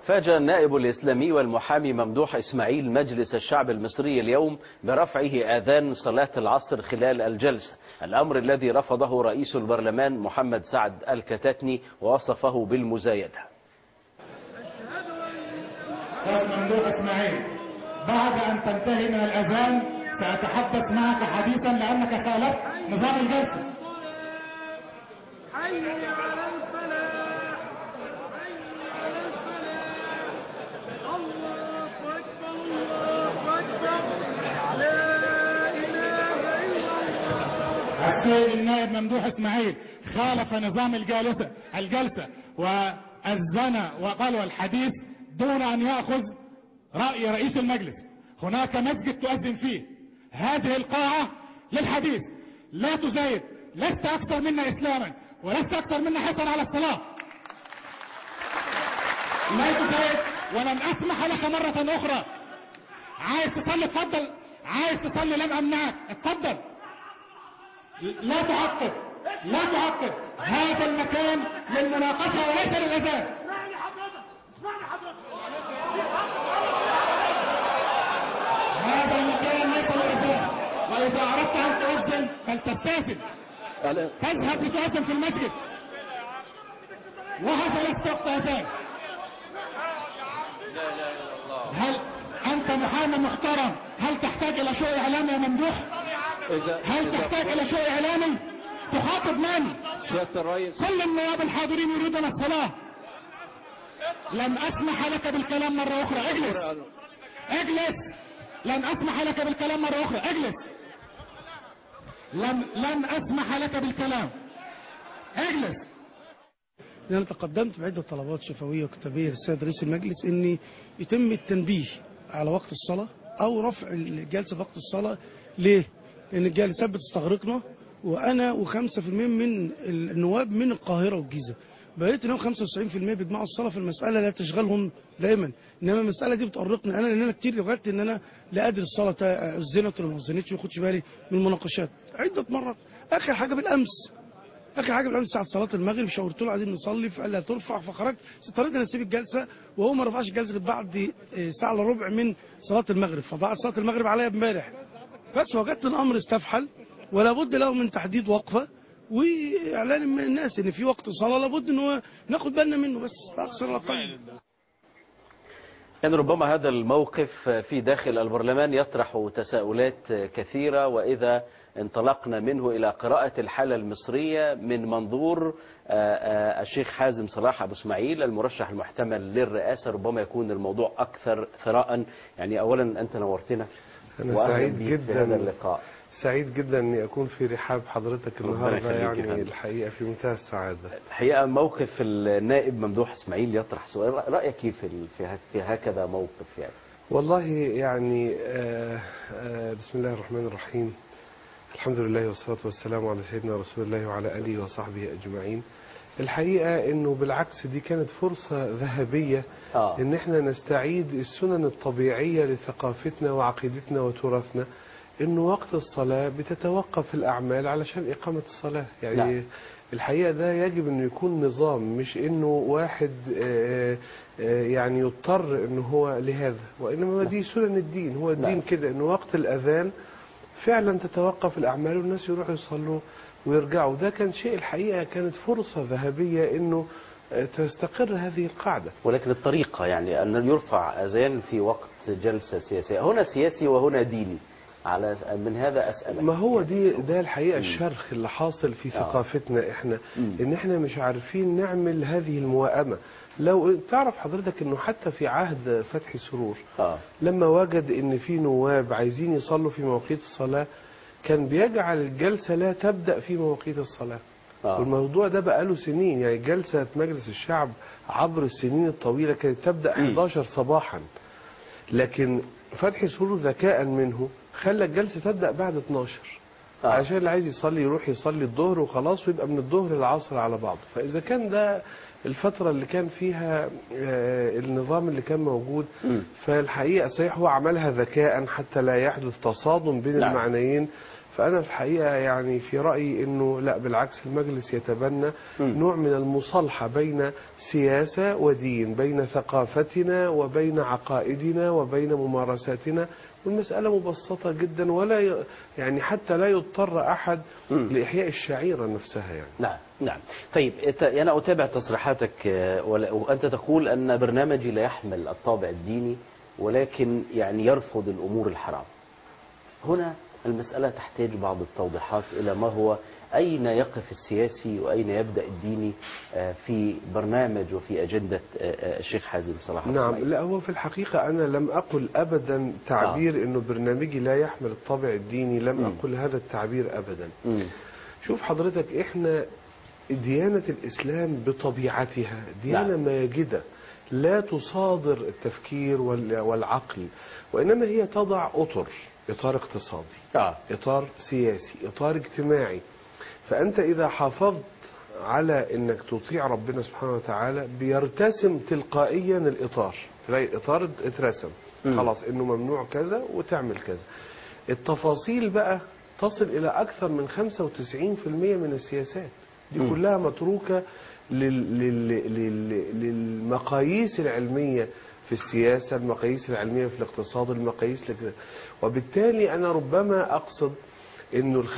فاجأ النائب الإسلامي والمحامي ممدوح إسماعيل مجلس الشعب المصري اليوم برفعه آذان صلاة العصر خلال الجلسة الأمر الذي رفضه رئيس البرلمان محمد سعد الكتاتني ووصفه بالمزايدة أستاذ ممدوح إسماعيل بعد أن تنتهي من الأذان سأتحدث معك حديثا لأنك خالفت نظام الجلسة حي على الفلاح حي على الفلاح الله أكبر الله أكبر لا إله إلا الله السيد النائب ممدوح إسماعيل خالف نظام الجالسة الجلسة وأذن وقال الحديث دون أن يأخذ رأي رئيس المجلس هناك مسجد تؤذن فيه هذه القاعة للحديث لا تزايد لست أكثر منا إسلاما ولست أكثر منا حرصا على الصلاة لا تزايد ولن أسمح لك مرة أخرى عايز تصلي اتفضل عايز تصلي لم أمنعك اتفضل لا تعقب لا تعقب هذا المكان للمناقشة وليس للأذان اسمعني حضرتك اسمعني حضرتك هذا المكان ليس للأذان وإذا أردت أن تؤذن فلتستأذن تذهب لتؤذن في المسجد وهذا ليس وقت أذان هل أنت محامي محترم هل تحتاج إلى شيء إعلامي يا ممدوح إذا هل تحتاج إلى شيء إعلامي تخاطب من سيادة الرئيس كل النواب الحاضرين يريدون الصلاة لن أسمح لك بالكلام مرة أخرى اجلس اجلس لن أسمح لك بالكلام مرة أخرى اجلس لن لن أسمح لك بالكلام اجلس أنا تقدمت بعدة طلبات شفوية وكتابية للسيد رئيس المجلس أن يتم التنبيه على وقت الصلاة أو رفع الجلسة في وقت الصلاة ليه؟ لأن الجلسات بتستغرقنا وأنا وخمسة في المية من النواب من القاهرة والجيزة بقيت انهم 95% بيجمعوا الصلاه في المساله لا تشغلهم دائما انما المساله دي بتقرقني انا لان انا كتير لغايه ان انا لا ادري الصلاه اذنت ولا ما اذنتش ما اخدش بالي من المناقشات عده مرات اخر حاجه بالامس اخر حاجه بالامس ساعه صلاه المغرب شاورت له عايزين نصلي فقال لي هترفع فخرجت اضطريت ان اسيب الجلسه وهو ما رفعش الجلسه غير بعد آه، ساعه الا ربع من صلاه المغرب فضاعت صلاه المغرب عليا امبارح بس وجدت الامر استفحل ولا بد له من تحديد وقفه واعلان من الناس ان في وقت صلاه لابد ان هو ناخد بالنا منه بس اقصر الاقل يعني ربما هذا الموقف في داخل البرلمان يطرح تساؤلات كثيرة وإذا انطلقنا منه إلى قراءة الحالة المصرية من منظور آه، آه، الشيخ حازم صلاح أبو اسماعيل المرشح المحتمل للرئاسة ربما يكون الموضوع أكثر ثراء يعني أولا أنت نورتنا أنا وأهلا سعيد بيك في جدا هذا اللقاء سعيد جدا اني اكون في رحاب حضرتك ربنا النهارده يخليك يا يعني فندم. الحقيقه في منتهى السعاده الحقيقة موقف النائب ممدوح إسماعيل يطرح سؤال رأيك كيف في ال- في هك- في هكذا موقف يعني والله يعني آه آه بسم الله الرحمن الرحيم الحمد لله والصلاة والسلام على سيدنا رسول الله وعلى آله وصحبه أجمعين الحقيقة أنه بالعكس دي كانت فرصة ذهبية آه. أن احنا نستعيد السنن الطبيعية لثقافتنا وعقيدتنا وتراثنا أنه وقت الصلاة بتتوقف الأعمال علشان إقامة الصلاة يعني نعم. نعم. الحقيقة ده يجب أنه يكون نظام مش أنه واحد آه، آه، يعني يضطر أنه هو لهذا وإنما دي سنن الدين هو الدين نعم. كده أنه وقت الأذان فعلا تتوقف الأعمال والناس يروحوا يصلوا ويرجعوا ده كان شيء الحقيقة كانت فرصة ذهبية أنه آه، تستقر هذه القاعدة ولكن الطريقة يعني أن يرفع أذان في وقت جلسة سياسية هنا سياسي وهنا ديني على من هذا أسألك ما هو دي ده الحقيقه الشرخ اللي حاصل في آه. ثقافتنا احنا مم. ان احنا مش عارفين نعمل هذه الموائمه لو تعرف حضرتك انه حتى في عهد فتحي سرور آه. لما وجد ان في نواب عايزين يصلوا في مواقيت الصلاه كان بيجعل الجلسه لا تبدا في مواقيت الصلاه آه. والموضوع ده بقاله سنين يعني جلسه مجلس الشعب عبر السنين الطويله كانت تبدا مم. 11 صباحا لكن فتحي سرور ذكاء منه خلى الجلسه تبدا بعد 12 آه. عشان اللي عايز يصلي يروح يصلي الظهر وخلاص ويبقى من الظهر للعصر على بعضه فاذا كان ده الفترة اللي كان فيها آه، النظام اللي كان موجود مم. فالحقيقة صحيح هو عملها ذكاء حتى لا يحدث تصادم بين نعم. المعنيين فأنا في الحقيقة يعني في رأيي أنه لا بالعكس المجلس يتبنى مم. نوع من المصالحة بين سياسة ودين بين ثقافتنا وبين عقائدنا وبين ممارساتنا والمسألة مبسطة جدا ولا ي- يعني حتى لا يضطر أحد مم. لإحياء الشعيرة نفسها يعني نعم نعم طيب إت- أنا أتابع تصريحاتك آه، ولا- وأنت تقول أن برنامجي لا يحمل الطابع الديني ولكن يعني يرفض الأمور الحرام هنا المسألة تحتاج بعض التوضيحات إلى ما هو أين يقف السياسي وأين يبدأ الديني آه، في برنامج وفي أجندة آه، آه، الشيخ حازم صلاح نعم إسماعيل. لا هو في الحقيقة أنا لم أقل أبدا تعبير أنه برنامجي لا يحمل الطابع الديني لم مم. أقل هذا التعبير أبدا مم. شوف حضرتك إحنا ديانة الإسلام بطبيعتها ديانة نعم. ماجدة لا تصادر التفكير وال- والعقل وإنما هي تضع أطر إطار اقتصادي آه. إطار سياسي إطار اجتماعي فأنت إذا حافظت على أنك تطيع ربنا سبحانه وتعالى بيرتسم تلقائيا الإطار تلاقي الإطار اترسم مم. خلاص إنه ممنوع كذا وتعمل كذا التفاصيل بقى تصل إلى أكثر من 95% من السياسات دي مم. كلها متروكة لل... لل... لل... للمقاييس العلمية في السياسة المقاييس العلمية في الاقتصاد المقاييس لك... وبالتالي أنا ربما أقصد انه ال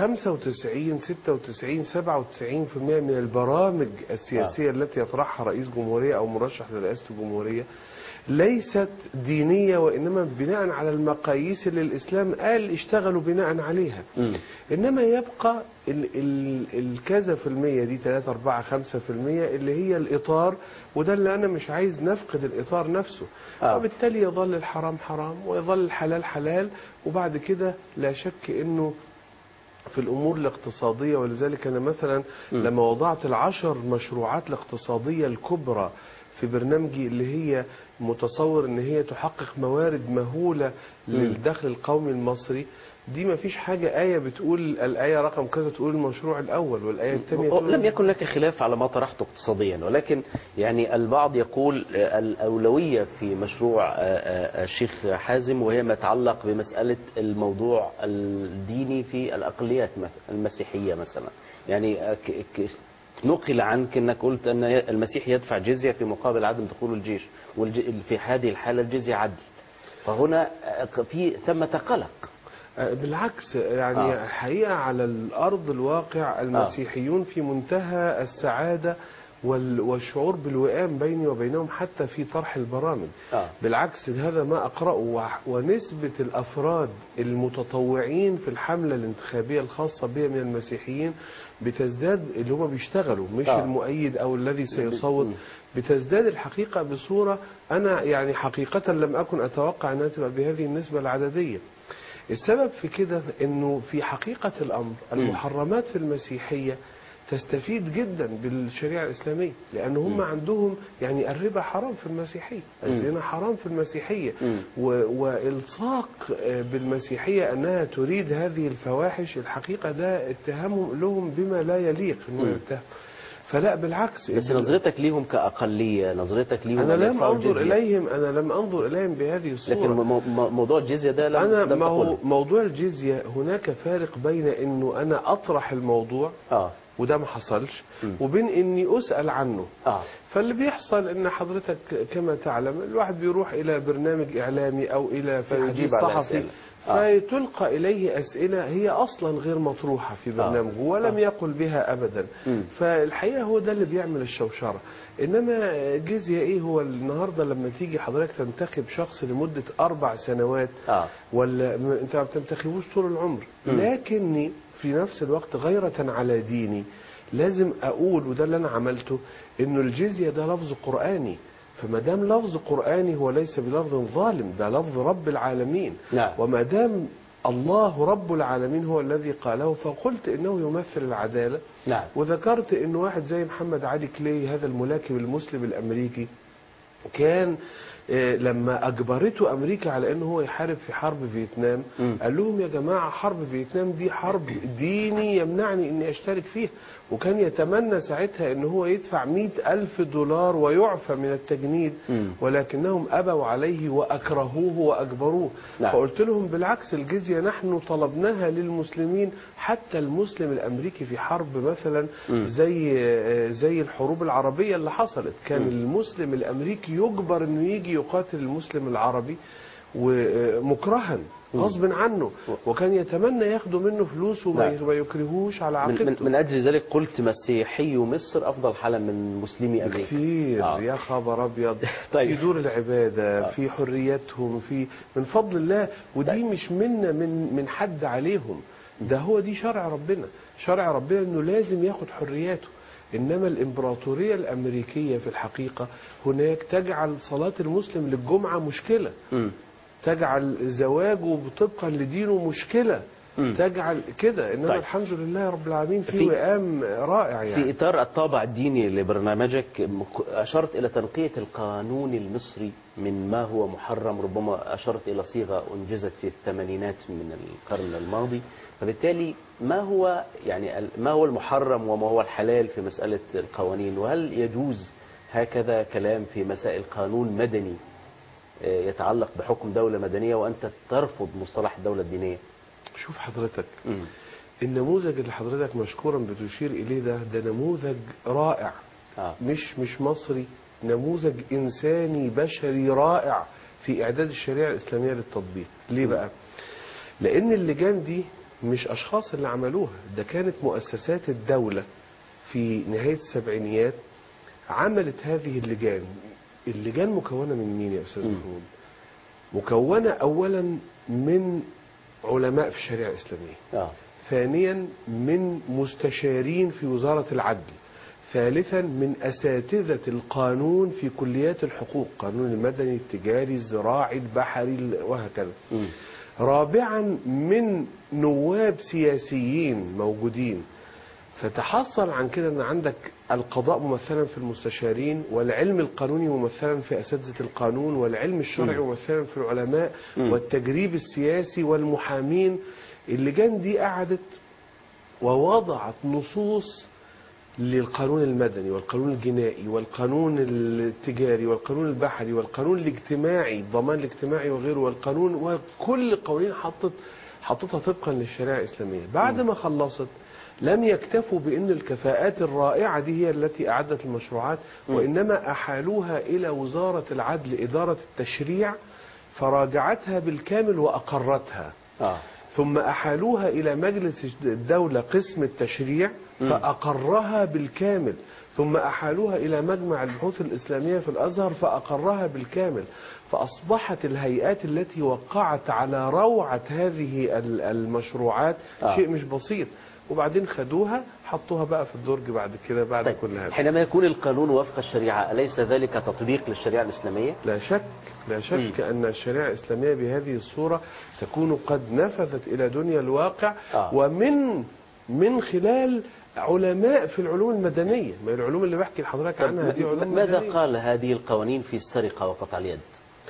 95 96 97% من البرامج السياسيه التي يطرحها رئيس جمهوريه او مرشح لرئاسه الجمهوريه ليست دينيه وانما بناء على المقاييس اللي الاسلام قال اشتغلوا بناء عليها مم. انما يبقى ال ال الكذا في المية دي 3 4 5 في المية اللي هي الاطار وده اللي انا مش عايز نفقد الاطار نفسه آه. وبالتالي يظل الحرام حرام ويظل الحلال حلال وبعد كده لا شك انه في الأمور الاقتصادية ولذلك أنا مثلا م. لما وضعت العشر مشروعات الاقتصادية الكبرى في برنامجي اللي هي متصور ان هي تحقق موارد مهولة للدخل القومي المصري دي ما فيش حاجة آية بتقول الآية رقم كذا تقول المشروع الأول والآية الثانية تقول لم يكن لك خلاف على ما طرحته اقتصاديا ولكن يعني البعض يقول آه، الأولوية في مشروع آه، آه، الشيخ حازم وهي ما يتعلق بمسألة الموضوع الديني في الأقليات مثلا المسيحية مثلا يعني آه، ك- ك- نقل عنك انك قلت ان المسيح يدفع جزيه في مقابل عدم دخول الجيش وفي هذه الحاله الجزيه عدل فهنا آه، في ثمه قلق آه، بالعكس يعني آه. آه. حقيقة على الأرض الواقع المسيحيون في منتهى السعادة وال- والشعور بالوئام بيني وبينهم حتى في طرح البرامج آه. بالعكس هذا ما أقرأه وح- ونسبة الأفراد المتطوعين في الحملة الانتخابية الخاصة بها من المسيحيين بتزداد اللي هم بيشتغلوا مش آه. آه. المؤيد أو الذي سيصوت مم. بتزداد الحقيقة بصورة أنا يعني حقيقة لم أكن أتوقع أنها تبقى بهذه النسبة العددية السبب في كده انه في حقيقة الامر المحرمات في المسيحية تستفيد جدا بالشريعة الإسلامية لأن هم عندهم يعني الربا حرام في المسيحية الزنا حرام في المسيحية مم. و- وإلصاق آه، بالمسيحية أنها تريد هذه الفواحش الحقيقة ده اتهامهم لهم بما لا يليق انه مم. يتهم فلا بالعكس بس نظرتك ليهم كأقلية نظرتك ليهم أنا أن لم يدفعوا أنظر الجزية. إليهم أنا لم أنظر إليهم بهذه الصورة لكن مو- مو- موضوع الجزية ده لم أنا لم ما هو تقله. موضوع الجزية هناك فارق بين إنه أنا أطرح الموضوع اه وده ما حصلش م. وبين إني أسأل عنه اه فاللي بيحصل إن حضرتك كما تعلم الواحد بيروح إلى برنامج إعلامي أو إلى في فيجيب حديث على صحفي أسئلة. آه. فتلقى إليه أسئلة هي أصلا غير مطروحة في برنامجه ولم آه. يقل بها أبدا م. فالحقيقة هو ده اللي بيعمل الشوشرة إنما جزية إيه هو النهاردة لما تيجي حضرتك تنتخب شخص لمدة أربع سنوات اه ولا م- انت ما بتنتخبوش طول العمر مم. لكني في نفس الوقت غيرة على ديني لازم اقول وده اللي انا عملته انه الجزية ده لفظ قرآني فما دام لفظ قرآني هو ليس بلفظ ظالم ده لفظ رب العالمين نعم. وما دام الله رب العالمين هو الذي قاله فقلت انه يمثل العدالة نعم وذكرت ان واحد زي محمد علي كلاي هذا الملاكم المسلم الامريكي كان آه، لما اجبرته امريكا على انه هو يحارب في حرب فيتنام مم. قال لهم يا جماعه حرب فيتنام دي حرب ديني يمنعني اني اشترك فيها وكان يتمنى ساعتها ان هو يدفع مئة الف دولار ويعفى من التجنيد مم. ولكنهم ابوا عليه واكرهوه واجبروه نعم. فقلت لهم بالعكس الجزيه نحن طلبناها للمسلمين حتى المسلم الامريكي في حرب مثلا مم. زي آه، زي الحروب العربيه اللي حصلت كان مم. المسلم الامريكي يجبر انه يجي يقاتل المسلم العربي ومكرها غصب عنه وكان يتمنى ياخدوا منه فلوس وما نعم. ما يكرهوش على من, من, عقيدته من أجل ذلك قلت مسيحي مصر أفضل حالا من مسلمي أمريكا كتير آه. يا خبر ابيض طيب. في دور العباده آه. في حريتهم في من فضل الله ودي مش منا من من حد عليهم ده هو دي شرع ربنا شرع ربنا انه لازم ياخد حرياته انما الامبراطوريه الامريكيه في الحقيقه هناك تجعل صلاه المسلم للجمعه مشكله مم. تجعل زواجه طبقا لدينه مشكله مم. تجعل كده انما طيب. الحمد لله رب العالمين في, في- وئام رائع يعني في إطار الطابع الديني لبرنامجك مك- أشرت إلى تنقية القانون المصري من ما هو محرم ربما أشرت إلى صيغة أنجزت في الثمانينات من القرن الماضي فبالتالي ما هو يعني ال- ما هو المحرم وما هو الحلال في مسألة القوانين وهل يجوز هكذا كلام في مسائل قانون مدني آه، يتعلق بحكم دولة مدنية وأنت ترفض مصطلح الدولة الدينية شوف حضرتك مم. النموذج اللي حضرتك مشكورا بتشير اليه ده ده نموذج رائع آه. مش مش مصري نموذج انساني بشري رائع في اعداد الشريعه الاسلاميه للتطبيق ليه بقى لان اللجان دي مش اشخاص اللي عملوها ده كانت مؤسسات الدوله في نهايه السبعينيات عملت هذه اللجان اللجان مكونه من مين يا استاذ مم. محمود مكونه اولا من علماء في الشريعه الاسلاميه آه. ثانيا من مستشارين في وزارة العدل ثالثا من أساتذة القانون في كليات الحقوق قانون المدني التجاري الزراعي البحري وهكذا مم. رابعا من نواب سياسيين موجودين فتحصل عن كده ان عندك القضاء ممثلا في المستشارين والعلم القانوني ممثلا في اساتذه القانون والعلم الشرعي ممثلا في العلماء مم. والتجريب السياسي والمحامين اللجان دي قعدت ووضعت نصوص للقانون المدني والقانون الجنائي والقانون التجاري والقانون البحري والقانون الاجتماعي الضمان الاجتماعي وغيره والقانون وكل قوانين حطت حطتها طبقا للشريعه الاسلاميه بعد ما خلصت لم يكتفوا بان الكفاءات الرائعه دي هي التي اعدت المشروعات وانما احالوها الى وزاره العدل اداره التشريع فراجعتها بالكامل واقرتها آه. ثم أحالوها إلى مجلس الدولة قسم التشريع فأقرها بالكامل ثم أحالوها إلى مجمع البحوث الإسلامية في الأزهر فأقرها بالكامل فأصبحت الهيئات التي وقعت على روعة هذه ال- المشروعات آه. شيء مش بسيط وبعدين خدوها حطوها بقى في الدرج بعد كده بعد طيب كل هذا حينما يكون القانون وفق الشريعة أليس ذلك تطبيق للشريعة الإسلامية؟ لا شك لا شك أن الشريعة الإسلامية بهذه الصورة تكون قد نفذت إلى دنيا الواقع آه. ومن من خلال علماء في العلوم المدنية ما هي العلوم اللي بحكي لحضرتك طب عنها دي م- علوم ماذا مدنية. قال هذه القوانين في السرقة وقطع اليد؟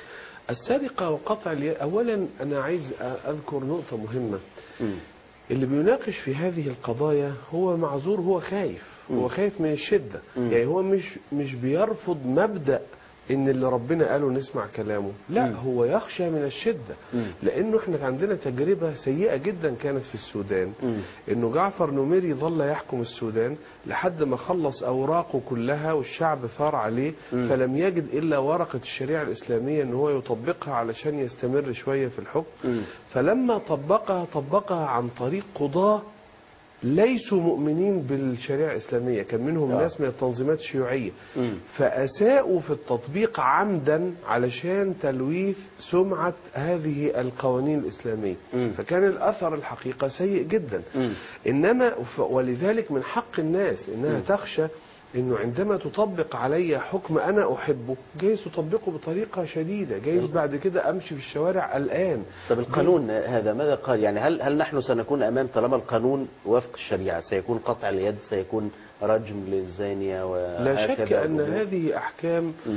السرقة وقطع اليد أولا أنا عايز أذكر نقطة مهمة مم. اللي بيناقش في هذه القضايا هو معذور هو خايف هو خايف من الشدة مم. يعني هو مش مش بيرفض مبدأ ان اللي ربنا قاله نسمع كلامه لا مم. هو يخشى من الشدة مم. لانه احنا عندنا تجربة سيئة جدا كانت في السودان مم. انه جعفر نميري ظل يحكم السودان لحد ما خلص اوراقه كلها والشعب ثار عليه مم. فلم يجد الا ورقة الشريعة الاسلامية ان هو يطبقها علشان يستمر شوية في الحكم مم. فلما طبقها طبقها عن طريق قضاة ليسوا مؤمنين بالشريعة الإسلامية كان منهم آه. ناس من التنظيمات الشيوعية مم. فأساءوا في التطبيق عمدا علشان تلويث سمعة هذه القوانين الإسلامية مم. فكان الأثر الحقيقة سيء جدا مم. إنما ف- ولذلك من حق الناس إنها تخشى انه عندما تطبق علي حكم انا احبه جايز تطبقه بطريقه شديده جايز بعد كده امشي في الشوارع الان طب القانون هذا ماذا قال يعني هل هل نحن سنكون امام طالما القانون وفق الشريعه سيكون قطع اليد سيكون رجم للزانيه لا وهكذا شك ان الأمور؟ هذه احكام مم.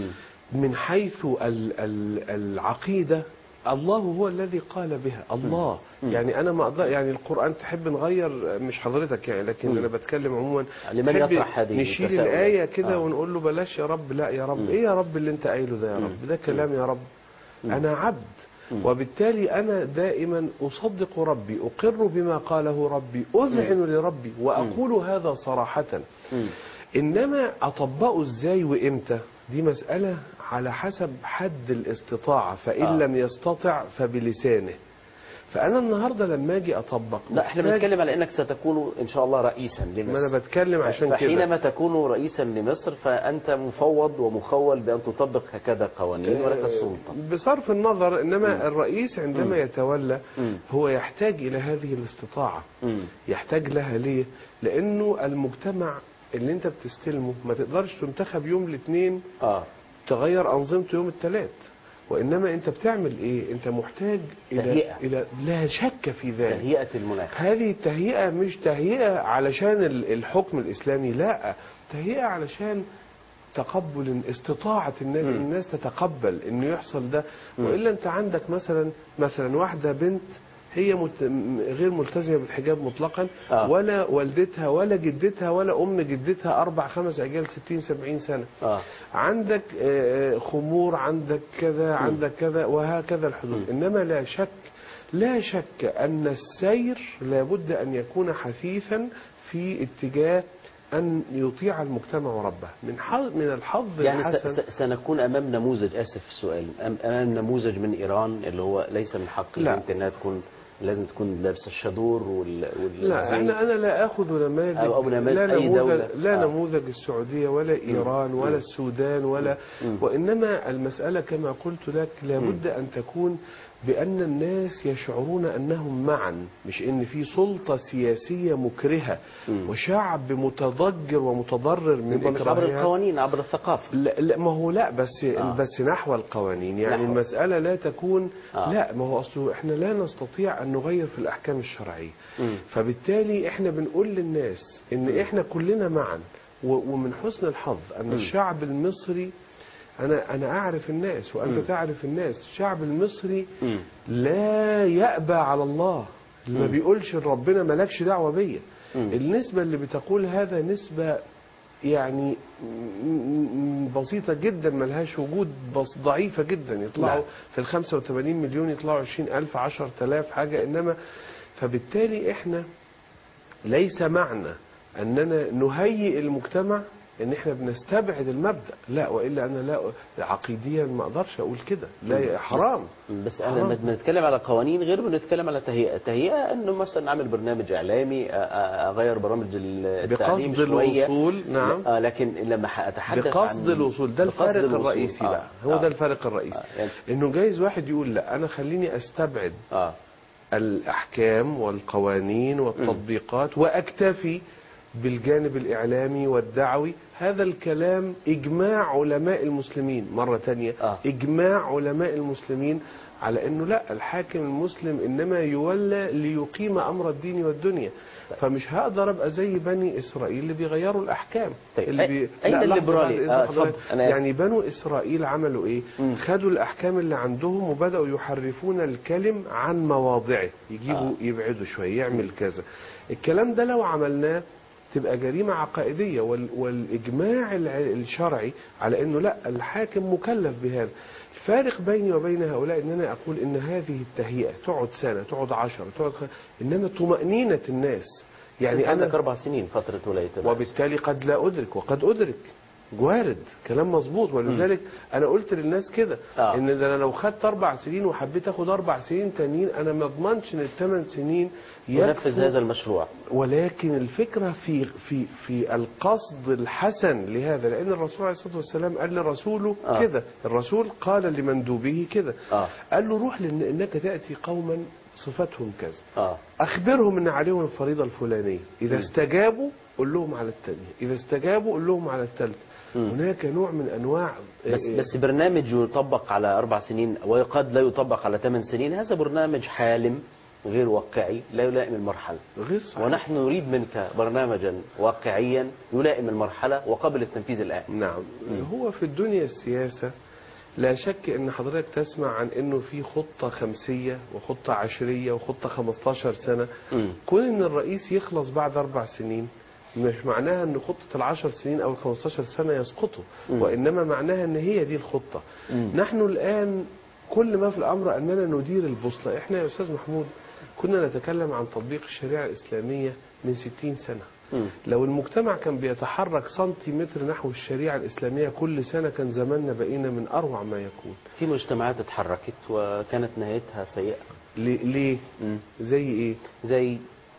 من حيث ال- ال- العقيدة الله هو الذي قال بها الله يعني انا ما اقدر يعني القران تحب نغير مش حضرتك يعني لكن مم. انا بتكلم عموما لمن تحب يطرح هذه نشيل التساؤلات؟ الايه كده آه. ونقول له بلاش يا رب لا يا رب مم. ايه يا رب اللي انت قايله ده يا مم. رب ده كلام يا رب مم. انا عبد مم. وبالتالي أنا دائما أصدق ربي أقر بما قاله ربي أذعن لربي وأقول هذا صراحة مم. إنما أطبقه إزاي وإمتى دي مسألة على حسب حد الاستطاعة فإن آه. لم يستطع فبلسانه فأنا النهاردة لما أجي أطبق لا احنا محتاج- بنتكلم على انك ستكون ان شاء الله رئيسا لمصر ما أنا بتكلم عشان كده فحينما تكون رئيسا لمصر فانت مفوض ومخول بان تطبق هكذا قوانين ولك السلطه بصرف النظر إنما الرئيس عندما مم. يتولى مم. هو يحتاج إلى هذه الاستطاعة مم. يحتاج لها ليه لانه المجتمع اللي انت بتستلمه ما تقدرش تنتخب يوم الاثنين اه تغير انظمته يوم الثلاث وانما انت بتعمل ايه انت محتاج الى تهيئة. الى لا شك في ذلك تهيئه المناخ هذه التهيئة مش تهيئة علشان ال- الحكم الإسلامي لا تهيئة علشان تقبل استطاعة الناس مم. الناس تتقبل انه يحصل ده مم. والا انت عندك مثلا مثلا واحدة بنت هي مت... م- غير ملتزمة بالحجاب مطلقا آه. ولا والدتها ولا جدتها ولا ام جدتها اربع خمس اجيال ستين سبعين سنة اه عندك آه، خمور عندك كذا عندك كذا وهكذا الحدود انما لا شك لا شك ان السير لابد ان يكون حثيثا في اتجاه ان يطيع المجتمع ربه من حظ من الحظ يعني س- الحسن س- سنكون امام نموذج اسف في السؤال أم- امام نموذج من ايران اللي هو ليس من حق لا. البنت انها تكون لازم تكون لابسه الشادور وال, وال... لا زي- انا انا لا اخذ نماذج أو- أو نماذج لا أي نموذج دولة. لا آه. نموذج السعوديه ولا ايران ولا السودان ولا مم. وانما المساله كما قلت لك لابد ان تكون بان الناس يشعرون انهم معا مش ان في سلطه سياسيه مكرهه مم. وشعب متضجر ومتضرر من يبقى مش عبر إكراهيات. القوانين عبر الثقافه لا, لا ما هو لا بس آه. آه. بس نحو القوانين يعني نحو. المسألة لا تكون آه. آه. لا ما هو أصله إحنا لا نستطيع أن نغير في الأحكام الشرعية مم. فبالتالي إحنا بنقول للناس إن إحنا كلنا معا و- ومن حسن الحظ أن الشعب المصري أنا أنا أعرف الناس وأنت مم. تعرف الناس الشعب المصري مم. لا يأبى على الله اللي ما مم. بيقولش لربنا مالكش دعوة بيا مم. النسبة اللي بتقول هذا نسبة يعني م- م- بسيطة جدا ملهاش وجود بس ضعيفة جدا يطلعوا نعم. في ال 85 مليون يطلعوا 20 ألف 10000 حاجة إنما فبالتالي إحنا ليس معنى أننا نهيئ المجتمع ان احنا بنستبعد المبدا لا والا انا لا عقيديا ما اقدرش اقول كده لا حرام بس انا حرام. لما بنتكلم على قوانين غير بنتكلم على تهيئه تهيئه انه مثلا اعمل برنامج اعلامي أ- أ- اغير برامج التعليم بقصد شوية. الوصول نعم لا، آه، لكن لما ح- اتحدث بقصد عن الوصول ده بقصد الفارق الوصول. الرئيسي آه، بقى هو آه، ده الفارق الرئيسي آه، يعني- انه جايز واحد يقول لا انا خليني استبعد اه الاحكام والقوانين والتطبيقات واكتفي بالجانب الاعلامي والدعوي هذا الكلام اجماع علماء المسلمين مره تانية آه. اجماع علماء المسلمين على انه لا الحاكم المسلم انما يولى ليقيم امر الدين والدنيا فمش هقدر ابقى زي بني اسرائيل اللي بيغيروا الاحكام طيب، اللي أي- بي... أين لا، لحظة الليبرالي؟ بعد إذن آه، حضرتك. اتفضل، أنا آسف. يعني بنو اسرائيل عملوا ايه مم. خدوا الاحكام اللي عندهم وبداوا يحرفون الكلم عن مواضعه يجيبوا آه. آه. يبعدوا شويه يعمل كذا الكلام ده لو عملناه تبقى جريمة عقائدية وال والإجماع الع- الشرعي على أنه لا الحاكم مكلف بهذا الفارق بيني وبين هؤلاء أن أنا أقول أن هذه التهيئة تقعد سنة تقعد عشرة تقعد خ... إنما طمأنينة الناس يعني يعني عندك أنا اربع سنين فتره ولايه الرئيس وبالتالي قد لا أدرك وقد أدرك وارد كلام مظبوط ولذلك انا قلت للناس كده آه. ان ده انا لو خدت اربع سنين وحبيت اخد اربع سنين تانيين انا ما اضمنش ان الثمان سنين ينفذ يكفوا هذا المشروع ولكن الفكرة في في في القصد الحسن لهذا لأن الرسول عليه الصلاة والسلام قال لرسوله آه. آه. كده الرسول قال لمندوبه كده آه. قال له روح لأن إنك تأتي قوما صفتهم كذا اه أخبرهم إن عليهم الفريضة الفلانية إذا استجابوا قول لهم على الثانية إذا استجابوا قول لهم على الثالثة مم. هناك نوع من أنواع بس بس برنامج يطبق على اربع سنين وقد لا يطبق على ثمان سنين هذا برنامج حالم غير واقعي لا يلائم المرحله غير صحيح ونحن نريد منك برنامجا واقعيا يلائم المرحله وقبل التنفيذ الان نعم هو في الدنيا السياسة لا شك ان حضرتك تسمع عن انه في خطة خمسية وخطة عشرية وخطة 15 سنة مم. كون ان الرئيس يخلص بعد اربع سنين مش معناها ان خطة العشر سنين او الخمستاشر سنة يسقطوا مم. وانما معناها ان هي دي الخطة مم. نحن الان كل ما في الامر اننا ندير البوصلة احنا يا استاذ محمود كنا نتكلم عن تطبيق الشريعة الاسلامية من 60 سنة مم. لو المجتمع كان بيتحرك سنتيمتر نحو الشريعة الإسلامية كل سنة كان زماننا بقينا من أروع ما يكون في مجتمعات اتحركت وكانت نهايتها سيئة ليه, ليه؟ مم. زي إيه؟ زي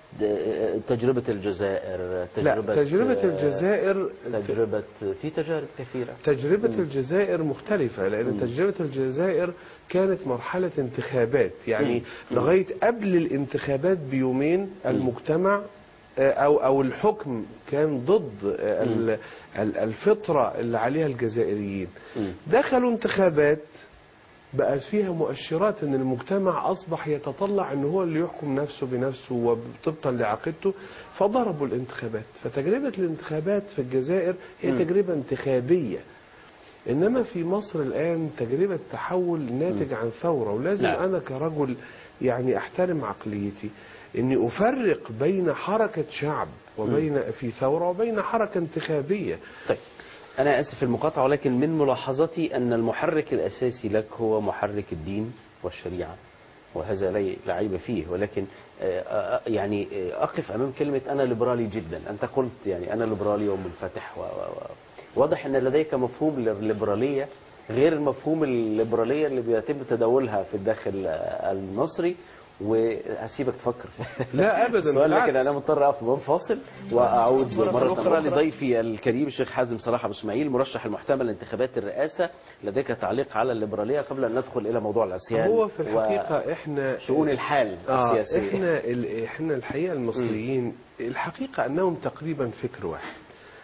د- تجربة الجزائر تجربة لا تجربة الجزائر تجربة في تجارب كثيرة تجربة الجزائر مختلفة لأن تجربة الجزائر كانت مرحلة انتخابات يعني مم. لغاية قبل الانتخابات بيومين المجتمع آه، أو أو الحكم كان ضد آه، ال- ال- الفطرة اللي عليها الجزائريين مم. دخلوا انتخابات بقى فيها مؤشرات ان المجتمع اصبح يتطلع ان هو اللي يحكم نفسه بنفسه وطبقا لعقيدته فضربوا الانتخابات فتجربة الانتخابات في الجزائر هي مم. تجربة انتخابية انما في مصر الان تجربة تحول ناتج عن ثورة ولازم نعم. انا كرجل يعني احترم عقليتي اني افرق بين حركة شعب وبين في ثورة وبين حركة انتخابية طيب أنا آسف في المقاطعة ولكن من ملاحظتي أن المحرك الأساسي لك هو محرك الدين والشريعة وهذا لا لا عيب فيه ولكن آه، آه، يعني آه، أقف أمام كلمة أنا ليبرالي جدا أنت قلت يعني أنا ليبرالي ومنفتح و و و واضح أن لديك مفهوم للليبرالية غير المفهوم الليبرالية اللي بيتم تداولها في الداخل آه، المصري وهسيبك تفكر لا أبداً، السؤال لكن بالعكس. أنا مضطر أقف منفصل وأعود مرة مرة أخرى. أخرى لضيفي الكريم الشيخ حازم صلاح أبو إسماعيل مرشح المحتمل لانتخابات الرئاسة لديك تعليق على الليبرالية قبل أن ندخل إلى موضوع العصيان هو في الحقيقة احنا وشؤون الحال آه السياسية احنا ال- احنا الحقيقه المصريين الحقيقه انهم تقريبا فكر واحد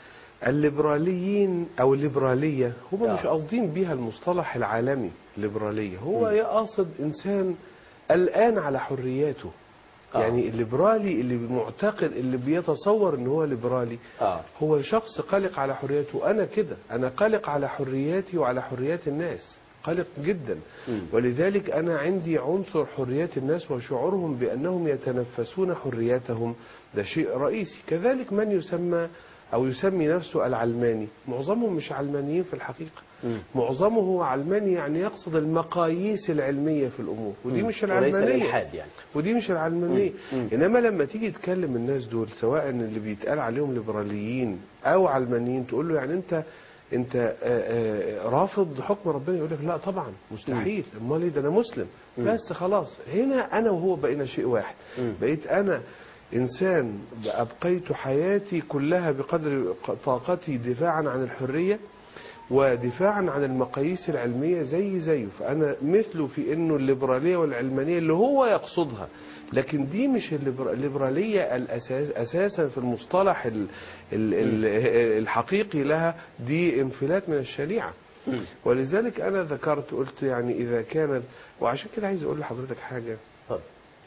الليبراليين او الليبراليه هم آه. مش قاصدين بيها المصطلح العالمي ليبراليه هو يقصد انسان قلقان على حرياته آه. يعني الليبرالي اللي معتقد اللي بيتصور ان هو ليبرالي آه. هو شخص قلق على حريته انا كده انا قلق على حرياتي وعلى حريات الناس قلق جدا مم. ولذلك انا عندي عنصر حريات الناس وشعورهم بانهم يتنفسون حرياتهم ده شيء رئيسي كذلك من يسمى او يسمي نفسه العلماني معظمهم مش علمانيين في الحقيقه مم. معظمه هو علماني يعني يقصد المقاييس العلميه في الامور ودي مم. مش وليس العلمانيه الإلحاد يعني ودي مش العلمانية مم. مم. إنما لما تيجي تكلم الناس دول سواء اللي بيتقال عليهم ليبراليين أو علمانيين تقول له يعني أنت أنت آه، آه، رافض حكم ربنا يقول لك لا طبعا مستحيل أمال إيه ده أنا مسلم بس خلاص هنا أنا وهو بقينا شيء واحد مم. بقيت أنا إنسان أبقيت حياتي كلها بقدر طاقتي دفاعا عن الحرية ودفاعا عن المقاييس العلمية زي زيه فأنا مثله في أنه الليبرالية والعلمانية اللي هو يقصدها لكن دي مش الليبر- الليبرالية الأساس أساسا في المصطلح ال ال ال الحقيقي لها دي انفلات من الشريعة مم. ولذلك أنا ذكرت قلت يعني إذا كانت وعشان كده عايز أقول لحضرتك حاجة اتفضل.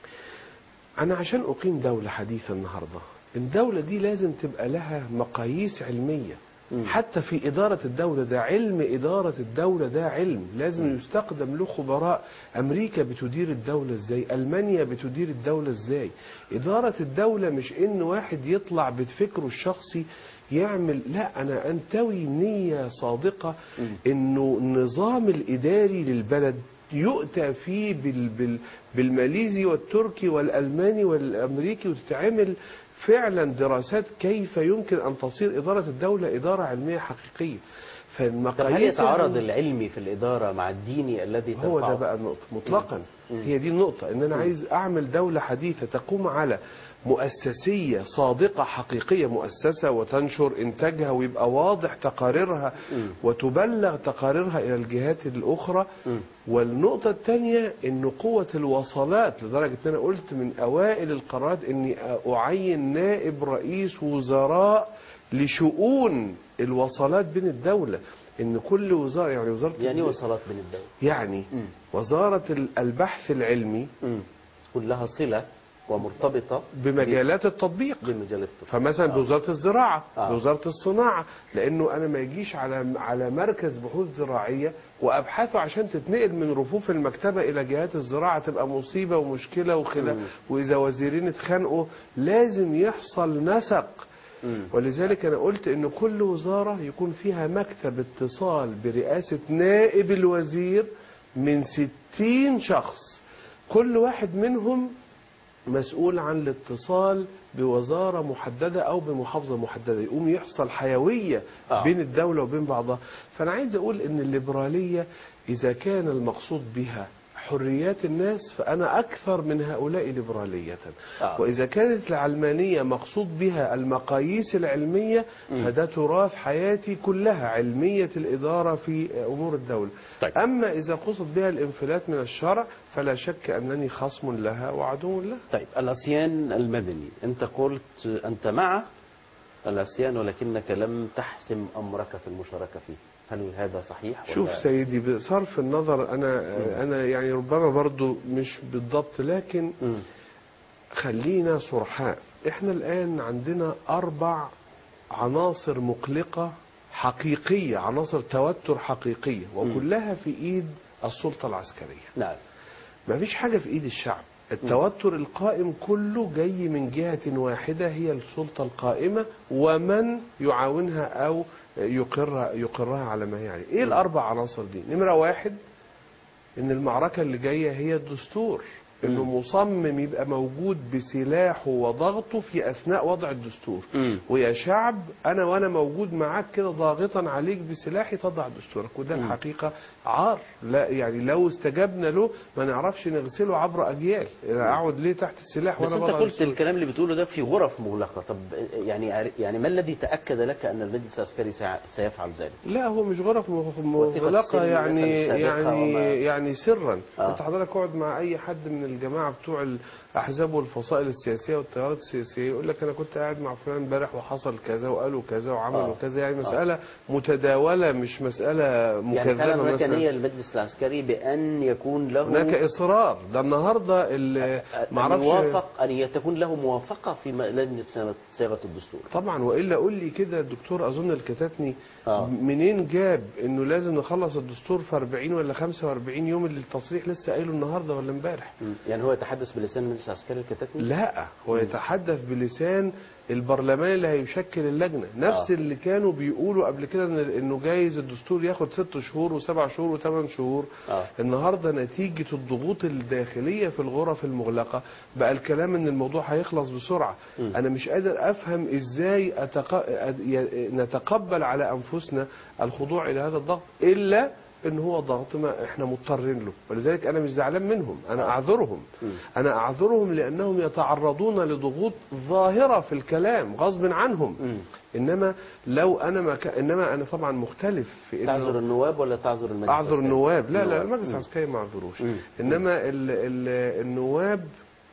أنا عشان أقيم دولة حديثة النهاردة الدولة دي لازم تبقى لها مقاييس علمية مم. حتى في إدارة الدولة ده علم إدارة الدولة ده علم لازم يستخدم له خبراء أمريكا بتدير الدولة إزاي ألمانيا بتدير الدولة إزاي إدارة الدولة مش إن واحد يطلع بفكره الشخصي يعمل لا أنا أنتوي نية صادقة إنه النظام الإداري للبلد يؤتى فيه بال بال بالماليزي والتركي والألماني والأمريكي وتتعمل فعلا دراسات كيف يمكن أن تصير إدارة الدولة إدارة علمية حقيقية طب هل فالمقاييس يتعارض العلمية- العلمي في الإدارة مع الديني الذي هو ده ترفعه؟ بقى النقطة مطلقا هي دي النقطة ان انا عايز اعمل دولة حديثة تقوم على مؤسسية صادقة حقيقية مؤسسة وتنشر انتاجها ويبقى واضح تقاريرها وتبلغ تقاريرها الى الجهات الاخرى والنقطة الثانية ان قوة الوصلات لدرجة ان انا قلت من اوائل القرارات اني اعين نائب رئيس وزراء لشؤون الوصلات بين الدولة ان كل وزارة يعني وزارة يعني وصلات بين الدولة يعني مم. وزارة ال- البحث العلمي مم. تكون لها صلة ومرتبطة بمجالات التطبيق بمجال الطب فمثلا بوزاره الزراعه آه. بوزاره الصناعه لانه انا ما يجيش على على مركز بحوث زراعيه وابحاثه عشان تتنقل من رفوف المكتبه الى جهات الزراعه تبقى مصيبه ومشكله وخلاف مم. واذا وزيرين اتخانقوا لازم يحصل نسق مم. ولذلك انا قلت ان كل وزاره يكون فيها مكتب اتصال برئاسه نائب الوزير من ستين شخص كل واحد منهم مسؤول عن الاتصال بوزارة محددة أو بمحافظة محددة يقوم يحصل حيوية آه. بين الدولة وبين بعضها فأنا عايز أقول أن الليبرالية إذا كان المقصود بها حريات الناس فأنا أكثر من هؤلاء ليبرالية آه. وإذا كانت العلمانية مقصود بها المقاييس العلمية مم. فده تراث حياتي كلها علمية الإدارة في أمور الدولة طيب. أما إذا قصد بها الانفلات من الشرع فلا شك أنني خصم لها وعدو لها طيب العصيان المدني أنت قلت أنت مع العصيان ولكنك لم تحسم أمرك في المشاركة فيه هل هذا صحيح؟ ولا- شوف سيدي بصرف النظر أنا أنا يعني ربما برضو مش بالضبط لكن مم. خلينا صرحاء احنا الآن عندنا أربع عناصر مقلقة حقيقية عناصر توتر حقيقية وكلها في إيد السلطة العسكرية نعم ما فيش حاجة في إيد الشعب التوتر القائم كله جاي من جهة واحدة هي السلطة القائمة ومن يعاونها أو يقر يقرها على ما هي عليه إيه الأربع عناصر دي نمرة واحد إن المعركة اللي جاية هي الدستور إنه مصمم يبقى موجود بسلاحه وضغطه في أثناء وضع الدستور مم. ويا شعب أنا وأنا موجود معاك كده ضاغطا عليك بسلاحي تضع دستورك وده مم. الحقيقة عار لا يعني لو استجبنا له ما نعرفش نغسله عبر أجيال أقعد ليه تحت السلاح بس وأنا أنت بضع قلت دستور الكلام اللي بتقوله ده في غرف مغلقة طب يعني يعني ما الذي تأكد لك أن المجلس العسكري سيع- سيفعل ذلك؟ لا هو مش غرف مغ- وثيقة مغلقة السر يعني مثلاً السابقة يعني وما- يعني سرا آه. انت حضرتك اقعد مع اي حد من الجماعه بتوع الاحزاب والفصائل السياسيه والتيارات السياسيه يقول لك انا كنت قاعد مع فلان امبارح وحصل كذا وقالوا كذا وعملوا آه. كذا يعني مساله متداوله مش مساله يعني فعلا مكذبه هناك مثلا نية للمجلس العسكري بأن يكون له هناك اصرار ده النهارده ال- أن معرفش يوافق أن تكون له موافقة في م- لجنة صياغة- صياغة الدستور طبعا والا قول لي كده الدكتور اظن الكتاتني آه. منين جاب انه لازم نخلص الدستور في 40 ولا 45 يوم اللي التصريح لسه قايله النهارده ولا امبارح مم. يعني هو يتحدث بلسان المجلس العسكري الكتاتني؟ لا هو يتحدث بلسان البرلمان اللي هيشكل اللجنه نفس آه. اللي كانوا بيقولوا قبل كده إن- انه جايز الدستور ياخد ست شهور وسبع شهور وثمان شهور آه. النهارده نتيجه الضغوط الداخليه في الغرف المغلقه بقى الكلام ان الموضوع هيخلص بسرعه مم. انا مش قادر افهم ازاي أتق... أد- ي- نتقبل على انفسنا الخضوع الى هذا الضغط الا ان هو ضغط ما احنا مضطرين له ولذلك انا مش زعلان منهم انا اعذرهم مم. انا اعذرهم لانهم يتعرضون لضغوط ظاهره في الكلام غصب عنهم مم. انما لو انا ما ك... انما انا طبعا مختلف في تعذر انه النواب ولا تعذر المجلس اعذر العسكري؟ النواب لا لا النواب. المجلس مم. العسكري ما اعذروش مم. انما ال... ال... النواب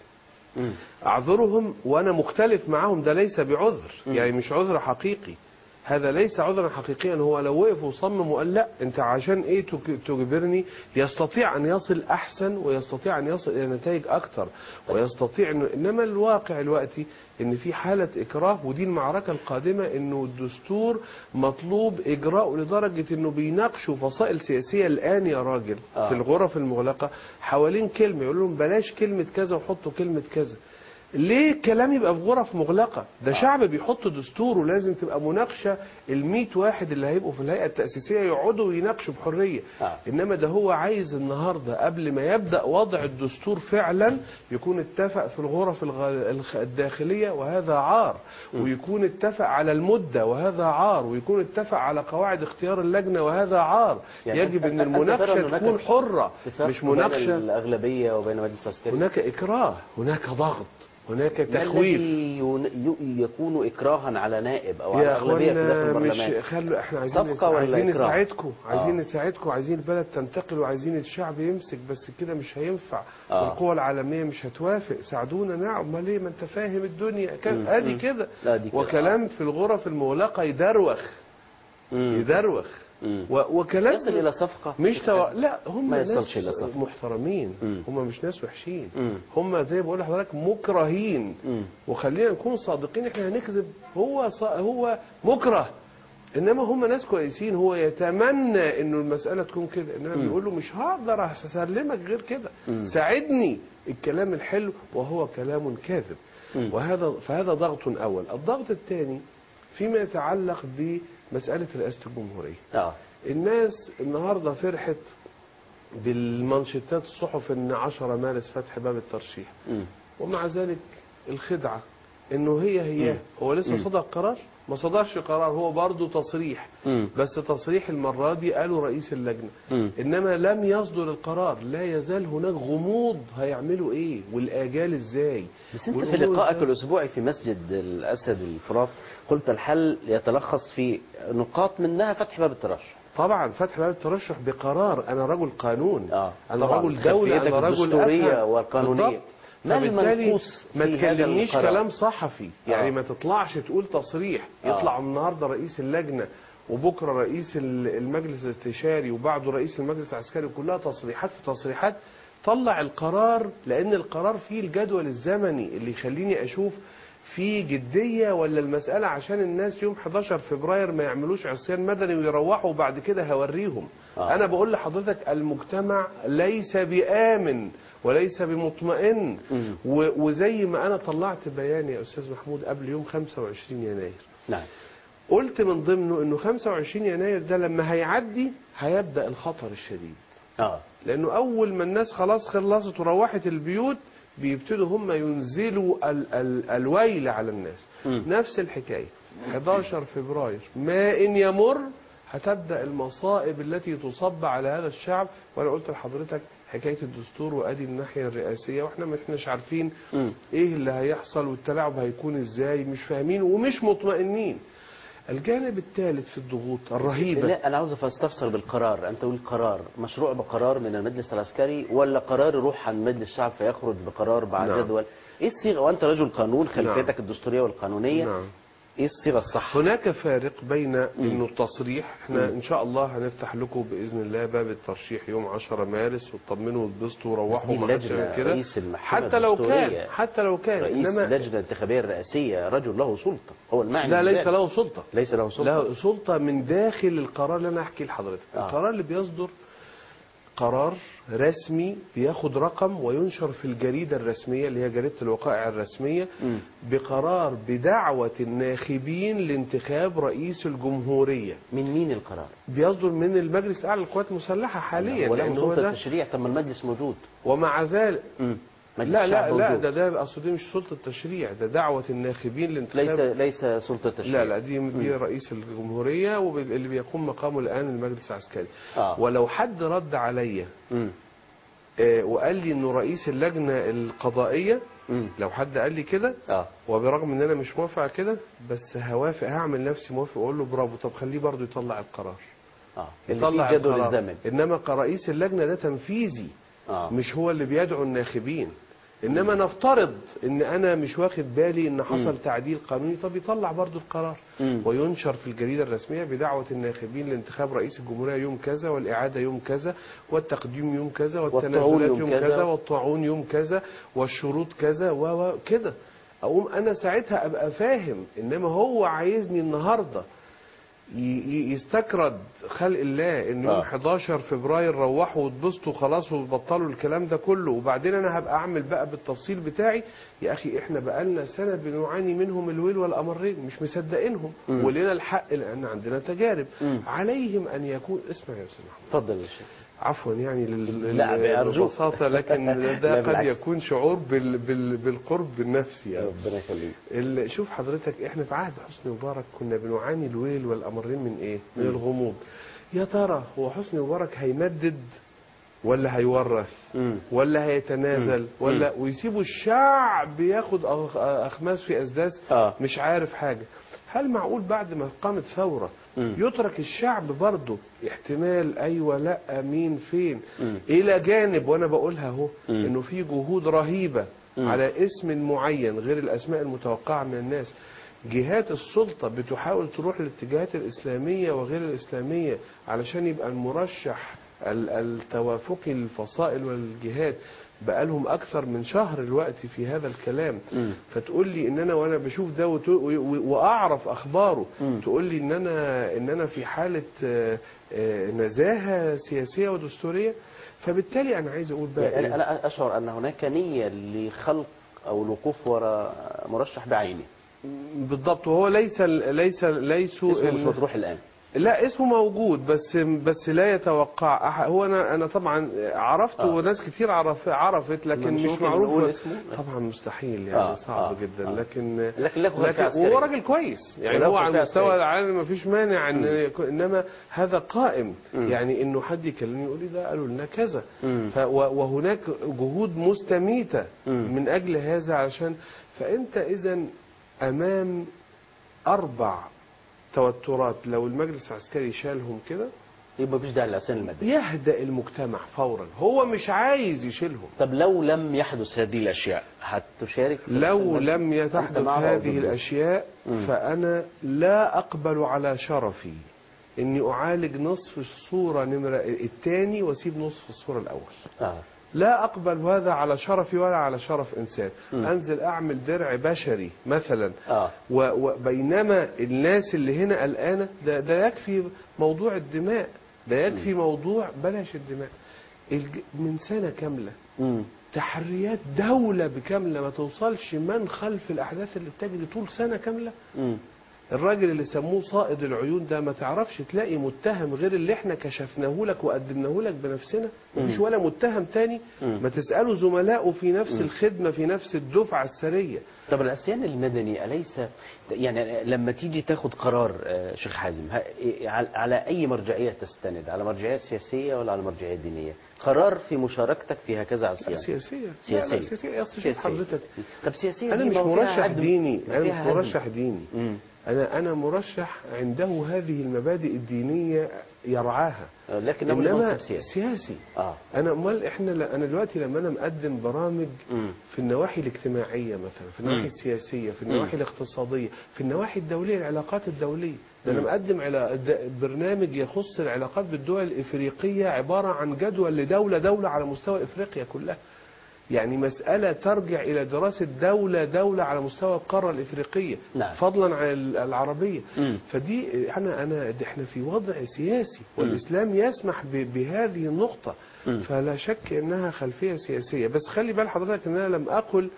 مم. اعذرهم وانا مختلف معهم ده ليس بعذر مم. يعني مش عذر حقيقي هذا ليس عذرا حقيقيا هو لو وقف وصمم وقال لا انت عشان ايه تج- تجبرني يستطيع ان يصل احسن ويستطيع ان يصل الى نتائج اكثر ويستطيع انه انما الواقع الوقتي ان في حاله اكراه ودي المعركه القادمه انه الدستور مطلوب اجراءه لدرجه انه بيناقشوا فصائل سياسيه الان يا راجل آه. في الغرف المغلقه حوالين كلمه يقول لهم بلاش كلمه كذا وحطوا كلمه كذا ليه الكلام يبقى في غرف مغلقة ده شعب بيحط دستور ولازم تبقى مناقشة الميت واحد اللي هيبقوا في الهيئة التأسيسية يقعدوا ويناقشوا بحرية آه. إنما ده هو عايز النهاردة قبل ما يبدأ وضع الدستور فعلا يكون اتفق في الغرف الغ- الخ- الداخلية وهذا عار ويكون اتفق على المدة وهذا عار ويكون اتفق على قواعد اختيار اللجنة وهذا عار يعني يجب أنت- ان أنت ترى المناقشة أن هناك تكون حرة اتفاق مش بين مناقشة الأغلبية وبين المجلس العسكري هناك إكراه هناك ضغط هناك ما تخويف الذي ين- ي- يكون إكراها على نائب أو على يا أغلبية في داخل اخوانا مش البرلمان خلوا احنا عايزين صفقة نس... ولا عايزين إكراه؟ نساعدكم عايزين آه. نساعدكم عايزين البلد تنتقل وعايزين الشعب يمسك بس كده مش هينفع آه. والقوى العالميه مش هتوافق ساعدونا نعم امال ليه ما انت فاهم الدنيا مم. كان ادي مم. كده لا، دي كده. وكلام في الغرف المغلقه يدروخ مم. يدروخ مم. و- وكلام يصل الى صفقه مش تو... لا هم ما ناس يصلش إلى صفقة. محترمين مم. هم مش ناس وحشين مم. هم زي ما بقول لحضرتك مكرهين مم. وخلينا نكون صادقين احنا هنكذب هو ص... هو مكره انما هم ناس كويسين هو يتمنى انه المساله تكون كده انما بيقول له مش هقدر اسلمك غير كده ساعدني الكلام الحلو وهو كلام كاذب مم. وهذا فهذا ضغط اول الضغط الثاني فيما يتعلق بمساله رئاسه الجمهوريه اه الناس النهارده فرحت بالمانشيتات الصحف ان 10 مارس فتح باب الترشيح مم. ومع ذلك الخدعه انه هي هي هو لسه صدر قرار ما صدرش قرار هو برضه تصريح مم. بس تصريح المره دي قالوا رئيس اللجنه مم. انما لم يصدر القرار لا يزال هناك غموض هيعملوا ايه والاجال ازاي بس انت في والأمور لقائك إزاي؟ الاسبوعي في مسجد الاسد الفرات قلت الحل يتلخص في نقاط منها فتح باب الترشح طبعا فتح باب الترشح بقرار انا رجل قانون آه، انا طبعاً. رجل دوله خلفيتك انا رجل الدستورية أفهم. والقانونية. بالضبط. ما فبالتالي المنقوص ما في هذا تكلمنيش القرار؟ كلام صحفي يعني آه. ما تطلعش تقول تصريح آه. يطلع النهارده رئيس اللجنه وبكره رئيس ال- المجلس الاستشاري وبعده رئيس المجلس العسكري كلها تصريحات في تصريحات طلع القرار لان القرار فيه الجدول الزمني اللي يخليني اشوف في جدية ولا المسألة عشان الناس يوم 11 فبراير ما يعملوش عصيان مدني ويروحوا وبعد كده هوريهم آه. أنا بقول لحضرتك المجتمع ليس بآمن وليس بمطمئن مم. و- وزي ما أنا طلعت بيان يا أستاذ محمود قبل يوم 25 يناير نعم قلت من ضمنه انه 25 يناير ده لما هيعدي هيبدا الخطر الشديد اه لانه اول ما الناس خلاص خلصت وروحت البيوت بيبتدوا هم ينزلوا ال ال الويل على الناس مم. نفس الحكايه 11 فبراير ما ان يمر هتبدا المصائب التي تصب على هذا الشعب وانا قلت لحضرتك حكايه الدستور وادي الناحيه الرئاسيه واحنا ما احناش عارفين مم. ايه اللي هيحصل والتلاعب هيكون ازاي مش فاهمين ومش مطمئنين الجانب الثالث في الضغوط الرهيبه لا انا عاوز استفسر بالقرار انت تقول قرار مشروع بقرار من المجلس العسكري ولا قرار يروح عن مجلس الشعب فيخرج بقرار بعد نعم. جدول ايه الصيغه وانت رجل قانون خلفيتك نعم. الدستوريه والقانونيه نعم ايه الصيغه الصح هناك فارق بين انه التصريح احنا ان شاء الله هنفتح لكم باذن الله باب الترشيح يوم 10 مارس وتطمنوا وتبسطوا وروحوا دي ما حدش اللجنة، يعمل كده رئيس المحكمة حتى لو الدستورية. كان حتى لو كان رئيس انما اللجنه الانتخابيه الرئاسيه رجل له سلطه هو المعنى لا من ليس ذلك. له سلطه ليس له سلطه له سلطه من داخل القرار اللي انا احكي لحضرتك آه. القرار اللي بيصدر قرار رسمي بياخد رقم وينشر في الجريدة الرسمية اللي هي جريدة الوقائع الرسمية مم. بقرار بدعوة الناخبين لانتخاب رئيس الجمهورية من مين القرار بيصدر من المجلس الأعلى للقوات المسلحة حاليا هو له لأن هو سلطه ده التشريع طب ما المجلس موجود ومع ذلك مم. مجلس لا لا الشعب لا موجود. ده ده أصل دي مش سلطة تشريع ده دعوة الناخبين لانتخاب ليس ليس سلطه تشريع لا لا دي دي رئيس الجمهورية واللي بيقوم مقامه الآن المجلس العسكري آه. ولو حد رد عليا مم. آه، وقال لي انه رئيس اللجنة القضائية مم. لو حد قال لي كده اه وبرغم ان انا مش موافق على كده بس هوافق هعمل نفسي موافق واقول له برافو طب خليه برضه يطلع القرار اه اللي يطلع فيه جدول القرار. الزمن انما رئيس اللجنة ده تنفيذي اه مش هو اللي بيدعو الناخبين انما نفترض ان انا مش واخد بالي ان حصل تعديل قانوني طب يطلع برضو القرار مم. وينشر في الجريده الرسميه بدعوه الناخبين لانتخاب رئيس الجمهوريه يوم كذا والاعاده يوم كذا والتقديم يوم كذا والطاعون والتنازلات يوم يوم كذا. كذا والطاعون يوم كذا والشروط كذا و و- كده اقوم انا ساعتها ابقى فاهم انما هو عايزني النهارده ي- ي- يستكرد خلق الله ان يوم آه. 11 فبراير روحوا واتبسطوا خلاص وبطلوا الكلام ده كله وبعدين انا هبقى اعمل بقى بالتفصيل بتاعي يا اخي احنا بقالنا سنه بنعاني منهم الويل والامرين مش مصدقينهم مم. ولنا الحق لان عندنا تجارب مم. عليهم ان يكون اسمع يا استاذ محمود اتفضل يا شيخ عفوا يعني لل- لا، لل- بأرجوك. ببساطه لكن ده, لا، ده قد بالعكس. يكون شعور بال بال بالقرب بالنفسي يعني ربنا يخليك ال- شوف حضرتك احنا في عهد حسني مبارك كنا بنعاني الويل والامرين من ايه؟ من مم. الغموض. يا ترى هو حسني مبارك هيمدد ولا هيورث مم. ولا هيتنازل مم. ولا ويسيبوا الشعب ياخد أخ- اخماس في اسداس آه. مش عارف حاجه. هل معقول بعد ما قامت ثوره مم. يترك الشعب برضه احتمال ايوه لا مين فين مم. الى جانب وانا بقولها اهو مم. انه في جهود رهيبه مم. على اسم معين غير الاسماء المتوقعه من الناس جهات السلطة بتحاول تروح للاتجاهات الإسلامية وغير الإسلامية علشان يبقى المرشح ال- التوافقي للفصائل والجهات بقالهم أكثر من شهر الوقت في هذا الكلام مم. فتقول لي إن أنا وأنا بشوف ده وت- و- و- وأعرف أخباره مم. تقول لي إن أنا إن أنا في حالة آه، آه، نزاهة سياسية ودستورية فبالتالي أنا عايز أقول بقى يعني إيه؟ أنا أشعر أن هناك نية لخلق أو الوقوف وراء مرشح بعينه بالضبط وهو ليس ليس ليسوا اسمه مش ال- مطروح الآن لا اسمه موجود بس بس لا يتوقع أح- هو انا انا طبعا عرفته آه. وناس كتير عرف عرفت لكن مش مش ممكن معروف نقول اسمه؟ طبعا مستحيل يعني آه، صعب آه، جدا آه. لكن لكن له خلفية لكن عسكرية. وهو راجل كويس يعني وله هو على خلفية المستوى عسكرية. العالمي ما فيش مانع ان يكون- انما هذا قائم مم. يعني انه حد يكلمني يقول لي ده قالوا لنا كذا مم. ف- و- وهناك جهود مستميته مم. من اجل هذا علشان فانت اذا امام اربع توترات لو المجلس العسكري شالهم كده يبقى مفيش داعي للعصيان المادية يهدأ المجتمع فورا هو مش عايز يشيلهم طب لو لم يحدث هذه الأشياء هتشارك في لو العصيان المادية؟ لم أنت يتحدث معه أو هذه ضده؟ الأشياء مم. فأنا لا أقبل على شرفي إني أعالج نصف الصورة نمرة الثاني وأسيب نصف الصورة الأول آه. لا أقبل هذا على شرفي ولا على شرف إنسان مم. أنزل أعمل درع بشري مثلا آه. و- وبينما الناس اللي هنا قلقانة ده, ده يكفي موضوع الدماء ده يكفي موضوع بلاش الدماء الج- من سنة كاملة مم. تحريات دولة بكاملة ما توصلش من خلف الأحداث اللي بتجري طول سنة كاملة مم. الراجل اللي سموه صائد العيون ده ما تعرفش تلاقي متهم غير اللي احنا كشفناه لك وقدمناه لك بنفسنا مفيش مم. ولا متهم تاني مم. ما تسأله زملائه في نفس مم. الخدمة في نفس الدفعة السرية طب العصيان المدني أليس يعني لما تيجي تاخد قرار آه، شيخ حازم ه- إيه- على- على أي مرجعية تستند على مرجعية سياسية ولا على مرجعية دينية قرار في مشاركتك في هكذا لا عصيان سياسية سياسية. لا لا سياسية أصل شوف سياسية. حضرتك طب سياسية أنا دي مش ما هو فيها مرشح هدم. ديني ما أنا فيها مش هدم. مرشح ديني مم. أنا أنا مرشح عنده هذه المبادئ الدينية يرعاها آه، لكنه إنما منصب سياسي سياسي اه أنا أمال إحنا لا أنا دلوقتي لما أنا مقدم برامج مم. في النواحي الاجتماعية مثلا في النواحي مم. السياسية في مم. النواحي الاقتصادية في النواحي الدولية العلاقات الدولية ده أنا مم. مقدم على د- برنامج يخص العلاقات بالدول الإفريقية عبارة عن جدول لدولة دولة على مستوى إفريقيا كلها يعني مسألة ترجع إلى دراسة دولة دولة على مستوى القارة الإفريقية نعم. فضلا عن ال- العربية مم. فدي أنا أنا دي إحنا في وضع سياسي والإسلام يسمح ب- بهذه النقطة مم. فلا شك إنها خلفية سياسية بس خلي بال حضرتك إن أنا لم أقل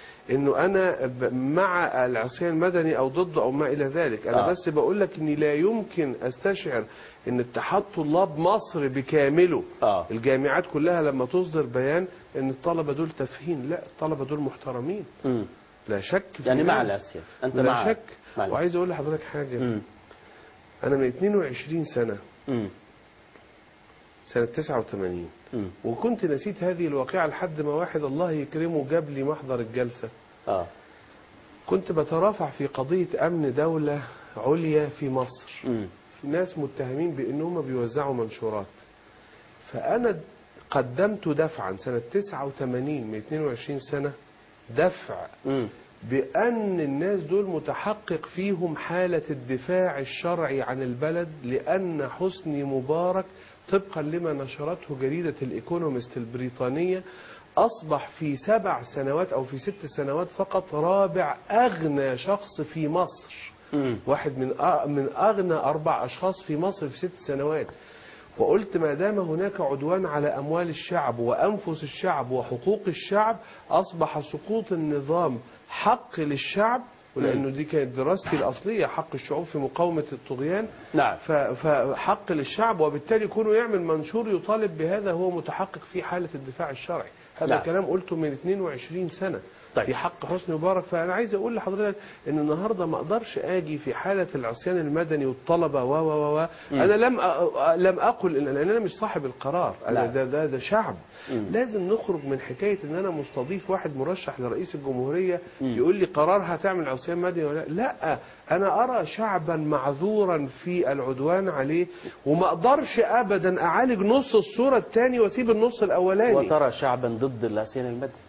انه انا ب- مع العصيان المدني او ضده او ما الى ذلك انا آه. آه. بس بقول لك اني لا يمكن استشعر ان اتحاد طلاب مصر بكامله آه. الجامعات كلها لما تصدر بيان ان الطلبه دول تافهين لا الطلبه دول محترمين مم. لا شك في يعني مع هذا. العصيان أنت لا مع شك مع وعايز اقول لحضرتك حاجه مم. انا من 22 سنه مم. سنه 89 مم. وكنت نسيت هذه الواقعه لحد ما واحد الله يكرمه جاب لي محضر الجلسه اه كنت بترافع في قضية أمن دولة عليا في مصر مم. في ناس متهمين بأنهم بيوزعوا منشورات فأنا قدمت دفعا سنة 89 من 22 سنة دفع مم. بأن الناس دول متحقق فيهم حالة الدفاع الشرعي عن البلد لأن حسني مبارك طبقا لما نشرته جريدة الإيكونومست البريطانية أصبح في سبع سنوات أو في ست سنوات فقط رابع أغنى شخص في مصر مم. واحد من أ- من أغنى أربع أشخاص في مصر في ست سنوات وقلت ما دام هناك عدوان على أموال الشعب وأنفس الشعب وحقوق الشعب أصبح سقوط النظام حق للشعب ولأنه دي كانت دراستي الأصلية حق الشعوب في مقاومة الطغيان نعم ف- فحق للشعب وبالتالي كونه يعمل منشور يطالب بهذا هو متحقق في حالة الدفاع الشرعي هذا نعم. الكلام قلته من 22 سنة طيب. في حق حسني مبارك فأنا عايز أقول لحضرتك إن النهاردة ما أقدرش أجي في حالة العصيان المدني والطلبة و و و و أنا لم أ- لم أقل إن لأن أنا مش صاحب القرار أنا نعم. ده ده ده شعب مم. لازم نخرج من حكاية إن أنا مستضيف واحد مرشح لرئيس الجمهورية مم. يقول لي قرار هتعمل عصيان مدني ولا لا لا أنا أرى شعبا معذورا في العدوان عليه وما أقدرش أبدا أعالج نص الصورة الثاني وأسيب النص الأولاني وترى شعبا ضد العصيان المدني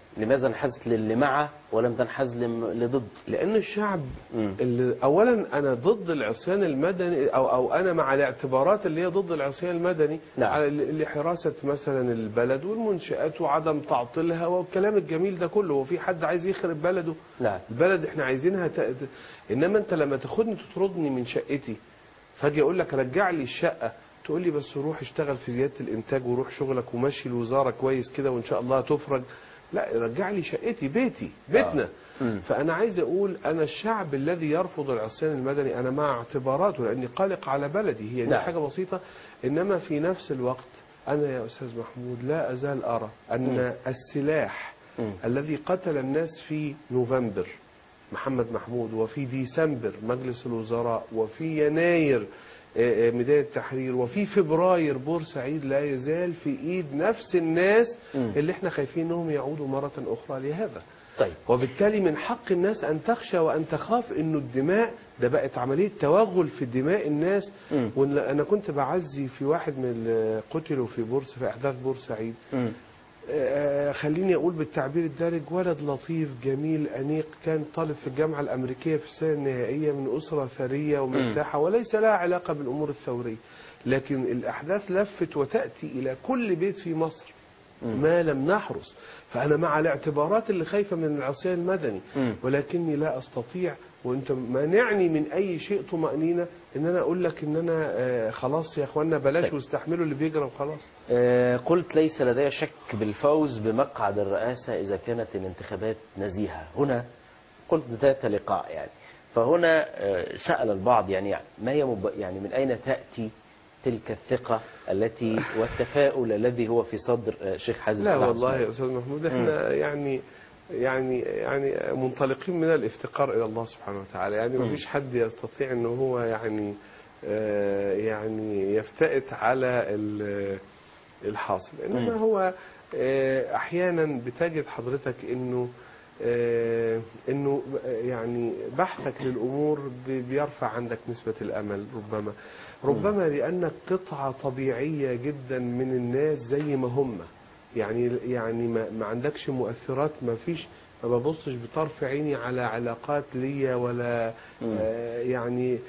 لماذا انحازت للي مع ولم تنحاز لم- لضد لان الشعب مم. اللي اولا انا ضد العصيان المدني او او انا مع الاعتبارات اللي هي ضد العصيان المدني نعم. على ل- لحراسه مثلا البلد والمنشات وعدم تعطيلها والكلام الجميل ده كله هو في حد عايز يخرب بلده نعم البلد احنا عايزينها ت... انما انت لما تاخدني تطردني من شقتي فاجي اقول لك رجع لي الشقه تقول لي بس روح اشتغل في زياده الانتاج وروح شغلك ومشي الوزاره كويس كده وان شاء الله تفرج لا رجع لي شقتي بيتي بيتنا مم. فانا عايز اقول انا الشعب الذي يرفض العصيان المدني انا مع اعتباراته لاني قلق على بلدي هي دي نعم. حاجه بسيطه انما في نفس الوقت انا يا استاذ محمود لا ازال ارى ان السلاح مم. الذي قتل الناس في نوفمبر محمد محمود وفي ديسمبر مجلس الوزراء وفي يناير آه، آه، ميدان التحرير وفي فبراير بورسعيد لا يزال في ايد نفس الناس مم. اللي احنا خايفين انهم يعودوا مرة اخرى لهذا طيب وبالتالي من حق الناس ان تخشى وان تخاف انه الدماء ده بقت عمليه توغل في دماء الناس مم. وانا كنت بعزي في واحد من اللي قتلوا في بورس في احداث بورسعيد مم. آه، خليني اقول بالتعبير الدارج ولد لطيف جميل انيق كان طالب في الجامعه الامريكيه في السنه النهائيه من اسره ثريه ومرتاحه وليس لها علاقه بالامور الثوريه لكن الاحداث لفت وتاتي الى كل بيت في مصر ما لم نحرس فانا مع الاعتبارات اللي خايفه من العصيان المدني مم. ولكني لا استطيع وانت مانعني من اي شيء طمانينه ان انا اقول لك ان انا آه، خلاص يا اخوانا بلاش طيب. واستحملوا اللي بيجرى وخلاص آه، قلت ليس لدي شك بالفوز بمقعد الرئاسة إذا كانت الانتخابات نزيهة هنا قلت ذات لقاء يعني فهنا آه، سأل البعض يعني ما هي مب... يعني من أين تأتي تلك الثقة التي والتفاؤل الذي هو في صدر آه، شيخ حازم لا صلاح والله إسماعيل؟ يا استاذ محمود احنا يعني يعني يعني منطلقين من الافتقار الى الله سبحانه وتعالى يعني ما فيش حد يستطيع ان هو يعني آه، يعني يفتئت على ال- الحاصل انما هو آه، احيانا بتجد حضرتك انه آه، انه يعني بحثك للامور بي- بيرفع عندك نسبه الامل ربما ربما لانك قطعه طبيعيه جدا من الناس زي ما هم يعني يعني ما, ما عندكش مؤثرات ما فيش ما ببصش بطرف عيني على علاقات ليا ولا آه يعني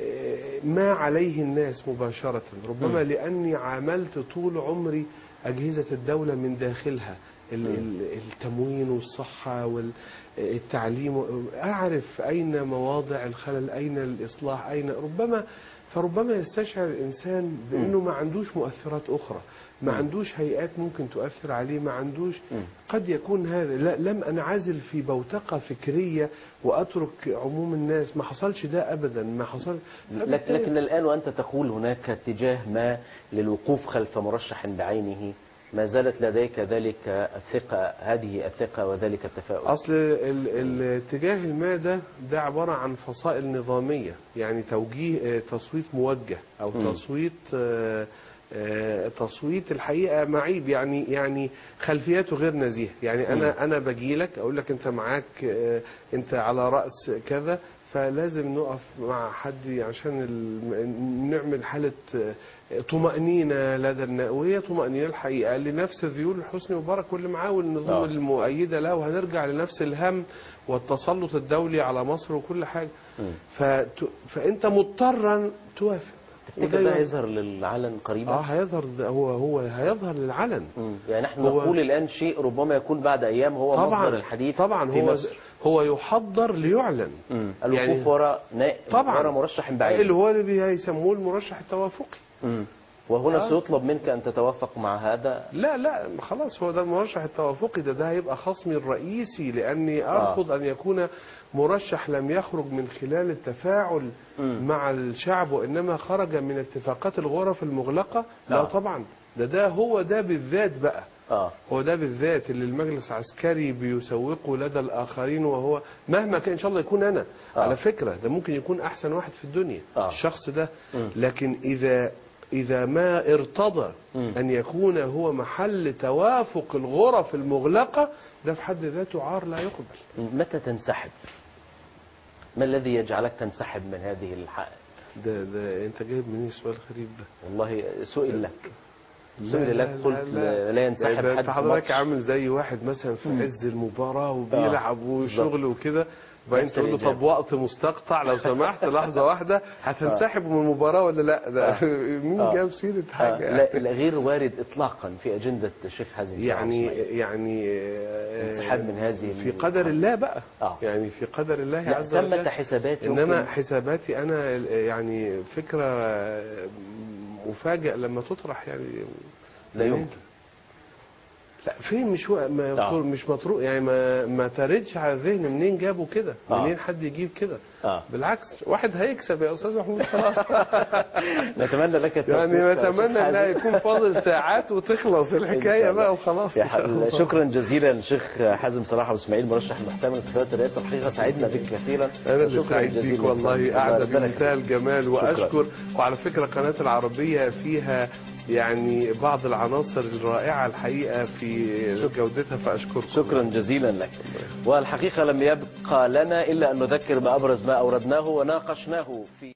آه ما عليه الناس مباشرة ربما لأني عاملت طول عمري أجهزة الدولة من داخلها ال- ال- التموين والصحة والتعليم أعرف أين مواضع الخلل أين الإصلاح أين ربما فربما يستشعر الإنسان بأنه ما عندوش مؤثرات أخرى ما عندوش هيئات ممكن تؤثر عليه ما عندوش قد يكون هذا لا لم أنعزل في بوتقة فكرية وأترك عموم الناس ما حصلش ده أبدا ما حصل لك- لكن الآن وأنت تقول هناك اتجاه ما للوقوف خلف مرشح بعينه ما زالت لديك ذلك الثقة هذه الثقة وذلك التفاؤل أصل ال- الاتجاه الماء ده ده عبارة عن فصائل نظامية يعني توجيه آه، تصويت موجه أو مم. تصويت آه، آه، تصويت الحقيقة معيب يعني يعني خلفياته غير نزيهة يعني أنا أنا باجي لك أقول لك أنت معاك آه، أنت على رأس كذا فلازم نقف مع حد عشان ال- نعمل حالة آه، طمأنينة لدى الناس وهي طمأنينة الحقيقة لنفس ذيول حسني مبارك واللي معاه والنظام آه. المؤيدة له وهنرجع لنفس الهم والتسلط الدولي على مصر وكل حاجة مم. فت... فأنت مضطرا توافق تفتكر ده يوم- يظهر للعلن قريبا اه هيظهر ده هو هو هيظهر للعلن مم. يعني نحن هو- نقول الآن شيء ربما يكون بعد أيام هو مصدر طبعا الحديث طبعا في هو مصر هو يحضر ليعلن مم. الوقوف يعني- وراء نا... طبعا وراء مرشح بعيد اللي هو اللي بيسموه المرشح التوافقي مم. وهنا آه. سيطلب منك أن تتوافق مع هذا لا لا خلاص هو ده المرشح التوافقي ده ده هيبقى خصمي الرئيسي لاني ارفض ان يكون مرشح لم يخرج من خلال التفاعل مم. مع الشعب وانما خرج من اتفاقات الغرف المغلقه لا آه. طبعا ده ده هو ده بالذات بقى آه. هو ده بالذات اللي المجلس العسكري بيسوقه لدى الاخرين وهو مهما كان ان شاء الله يكون انا آه. على فكره ده ممكن يكون احسن واحد في الدنيا آه. الشخص ده مم. لكن اذا اذا ما ارتضى مم. ان يكون هو محل توافق الغرف المغلقه ده في حد ذاته عار لا يقبل متى تنسحب ما الذي يجعلك تنسحب من هذه الحائط ده ده انت جايب منين السؤال الغريب ده والله سئل لك سئل لك قلت لا, لا ينسحب ده حد انت في حضرتك ماتش. عامل زي واحد مثلا في عز المباراة وبيلعب وشغل وكده وبعدين نفس تقول له الإجابة. طب وقت مستقطع لو سمحت لحظة واحدة هتنسحب من المباراة ولا لا ده مين آه. جاب سيرة آه، حاجة لا, لا غير وارد اطلاقا في اجنده الشيخ حازم صلاح يعني إسماعيل. يعني آه، انسحاب من هذه في قدر الله بقى آه. يعني في قدر الله لا، عز وجل ثمة حسابات انما يمكن- حساباتي انا يعني فكرة مفاجئ لما تطرح يعني لا يمكن لا فين مش و... ما آه. مش مطروق يعني ما ما تردش على الذهن منين جابوا كده آه. منين حد يجيب كده آه. بالعكس واحد هيكسب يا استاذ محمود خلاص نتمنى لك التوفيق يعني يا نتمنى شيخ انها حازم. يكون فاضل ساعات وتخلص إن الحكايه شاء الله. بقى وخلاص يا إن شاء حبيبي الله. شكرا جزيلا للشيخ حازم صلاح واسماعيل مرشح محتمل انتخابات الرئاسه الحقيقه سعدنا بك كثيرا انا اللي شكرا سعيد جزيلا بيك والله قاعده ربنا يخليك. بمنتهى الجمال واشكر وعلى فكره قناه العربيه فيها يعني بعض العناصر الرائعه الحقيقه في جودتها فاشكركم شكرا جزيلا لك والحقيقه لم يبقى لنا الا ان نذكر بابرز ما اوردناه وناقشناه في